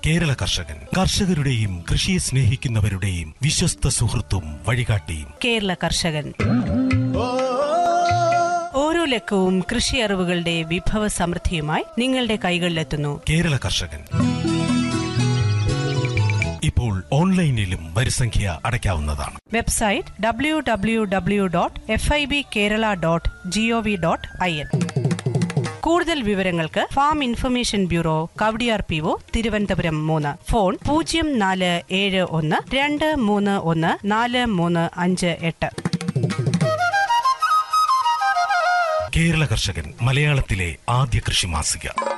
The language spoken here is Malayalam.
കേരള കർഷകൻ കർഷകരുടെയും കൃഷിയെ സ്നേഹിക്കുന്നവരുടെയും വിശ്വസ്ത സുഹൃത്തും വഴികാട്ടിയും കേരള കർഷകൻ ഓരോ ലക്കവും കൃഷി അറിവുകളുടെ വിഭവ സമൃദ്ധിയുമായി നിങ്ങളുടെ കൈകളിലെത്തുന്നു കേരള കർഷകൻ ഇപ്പോൾ ഓൺലൈനിലും വരിസംഖ്യ അടയ്ക്കാവുന്നതാണ് website W W W dot F I B Kerala dot G O V dot I N കൂടുതൽ വിവരങ്ങൾക്ക് farm information bureau Kowdiar P O Thiruvananthapuram മൂന്ന് ഫോൺ പൂജ്യം നാല് ഏഴ് ഒന്ന് രണ്ട് മൂന്ന് ഒന്ന് നാല് മൂന്ന് അഞ്ച് എട്ട് കേരള കർഷകൻ മലയാളത്തിലെ ആദ്യ കൃഷി മാസിക